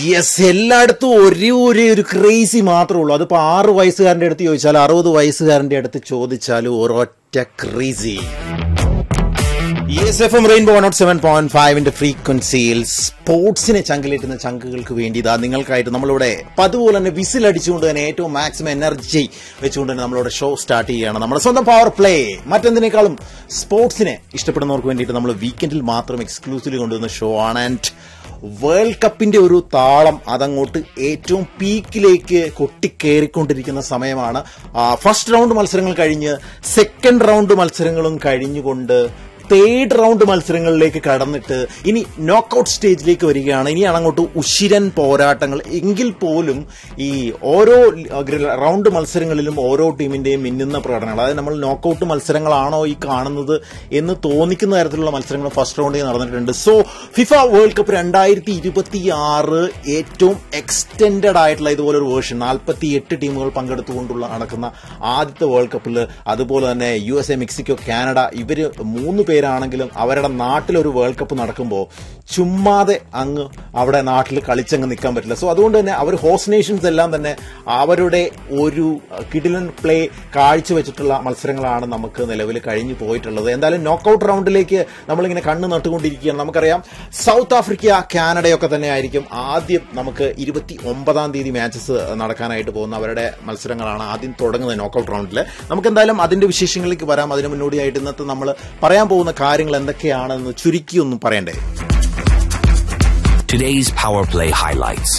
Yes എല്ലായിടത്തും ഒരേ ഒരേ ഒരു ക്രേസി മാത്രമേ ഉള്ളൂ അതിപ്പോൾ ആറ് വയസ്സുകാരൻ്റെ അടുത്ത് ചോദിച്ചാൽ അറുപത് വയസ്സുകാരൻ്റെ അടുത്ത് ചോദിച്ചാലും ഒരൊറ്റ crazy S F M rainbow nought seven point ഫൈവിന്റെ ഫ്രീക്വൻസിയിൽ സ്പോർട്സിനെ ചങ്കിലേറ്റുന്ന ചങ്കുകൾക്ക് വേണ്ടി ഇതാ നിങ്ങൾക്കായിട്ട് നമ്മളിവിടെ പതുപോലെ തന്നെ വിസിൽ അടിച്ചുകൊണ്ട് തന്നെ ഏറ്റവും മാക്സിമം എനർജി വെച്ചുകൊണ്ട് തന്നെ നമ്മളിവിടെ ഷോ സ്റ്റാർട്ട് ചെയ്യുകയാണ് നമ്മുടെ സ്വന്തം പവർ പ്ലേ മറ്റെന്തിനേക്കാളും സ്പോർട്സിനെ ഇഷ്ടപ്പെടുന്നവർക്ക് വേണ്ടിയിട്ട് നമ്മൾ വീക്കെൻഡിൽ മാത്രം എക്സ്ക്ലൂസീവ്ലി കൊണ്ടുവന്ന ഷോ ആണ് ആൻഡ് വേൾഡ് കപ്പിന്റെ ഒരു താളം അതങ്ങോട്ട് ഏറ്റവും പീക്കിലേക്ക് കൊട്ടിക്കേറിക്കൊണ്ടിരിക്കുന്ന സമയമാണ് ഫസ്റ്റ് റൗണ്ട് മത്സരങ്ങൾ കഴിഞ്ഞ് സെക്കൻഡ് റൗണ്ട് മത്സരങ്ങളും കഴിഞ്ഞുകൊണ്ട് തേർഡ് റൗണ്ട് മത്സരങ്ങളിലേക്ക് കടന്നിട്ട് ഇനി നോക്കൌട്ട് സ്റ്റേജിലേക്ക് വരികയാണ് ഇനിയാണ് അങ്ങോട്ട് ഉശിരൻ പോരാട്ടങ്ങൾ എങ്കിൽ പോലും ഈ ഓരോ റൗണ്ട് മത്സരങ്ങളിലും ഓരോ ടീമിന്റെയും മിന്നുന്ന പ്രകടനങ്ങൾ അതായത് നമ്മൾ നോക്കൌട്ട് മത്സരങ്ങളാണോ ഈ കാണുന്നത് എന്ന് തോന്നിക്കുന്ന തരത്തിലുള്ള മത്സരങ്ങൾ ഫസ്റ്റ് റൗണ്ടിൽ നടന്നിട്ടുണ്ട് സോ ഫിഫ വേൾഡ് കപ്പ് രണ്ടായിരത്തി ഇരുപത്തി ആറ് ഏറ്റവും എക്സ്റ്റെൻഡഡ് ആയിട്ടുള്ള ഇതുപോലെ ഒരു വേർഷൻ നാൽപ്പത്തി എട്ട് ടീമുകൾ പങ്കെടുത്തുകൊണ്ടുള്ള നടക്കുന്ന ആദ്യത്തെ വേൾഡ് കപ്പിൽ അതുപോലെ തന്നെ U S A Mexico Canada ഇവര് മൂന്ന് പേരാണെങ്കിലും അവരുടെ നാട്ടിലൊരു വേൾഡ് കപ്പ് നടക്കുമ്പോൾ ചുമ്മാതെ അങ്ങ് അവിടെ നാട്ടിൽ കളിച്ചങ്ങ് നിൽക്കാൻ പറ്റില്ല സോ അതുകൊണ്ട് തന്നെ അവർ ഹോസ്റ്റ് നേഷൻസ് എല്ലാം തന്നെ അവരുടെ ഒരു കിടിലൻ പ്ലേ കാഴ്ചവെച്ചിട്ടുള്ള മത്സരങ്ങളാണ് നമുക്ക് നിലവിൽ കഴിഞ്ഞു പോയിട്ടുള്ളത് എന്തായാലും നോക്കൌട്ട് റൗണ്ടിലേക്ക് നമ്മളിങ്ങനെ കണ്ണ് നട്ടുകൊണ്ടിരിക്കുകയാണ് നമുക്കറിയാം സൗത്ത് ആഫ്രിക്ക കാനഡയൊക്കെ തന്നെ ആയിരിക്കും ആദ്യം നമുക്ക് ഇരുപത്തി ഒമ്പതാം തീയതി മാച്ചസ് നടക്കാനായിട്ട് പോകുന്ന അവരുടെ മത്സരങ്ങളാണ് ആദ്യം തുടങ്ങുന്നത് നോക്കൌട്ട് റൗണ്ടിൽ നമുക്ക് എന്തായാലും അതിന്റെ വിശേഷങ്ങളിലേക്ക് വരാം അതിന് മുന്നോടിയായിട്ട് ഇന്നത്തെ നമ്മൾ പറയാൻ പോകുന്ന കാര്യങ്ങൾ എന്തൊക്കെയാണെന്ന് ചുരുക്കി ഒന്നും പറയണ്ടേ Today's Power Play highlights.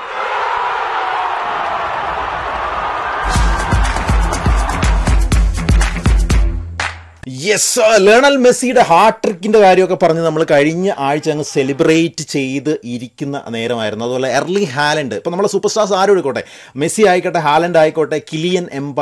Yes Lionel മെസ്സിയുടെ ഹാർട്ട് ട്രിക്കിന്റെ കാര്യമൊക്കെ പറഞ്ഞ് നമ്മൾ കഴിഞ്ഞ ആഴ്ച അങ്ങ് സെലിബ്രേറ്റ് ചെയ്ത് ഇരിക്കുന്ന നേരമായിരുന്നു അതുപോലെ എർലി ഹാലൻഡ് ഇപ്പൊ നമ്മളെ സൂപ്പർ സ്റ്റാർസ് ആരും എടുക്കോട്ടെ മെസ്സി ആയിക്കോട്ടെ ഹാലൻഡ് ആയിക്കോട്ടെ കിലിയൻ എംബ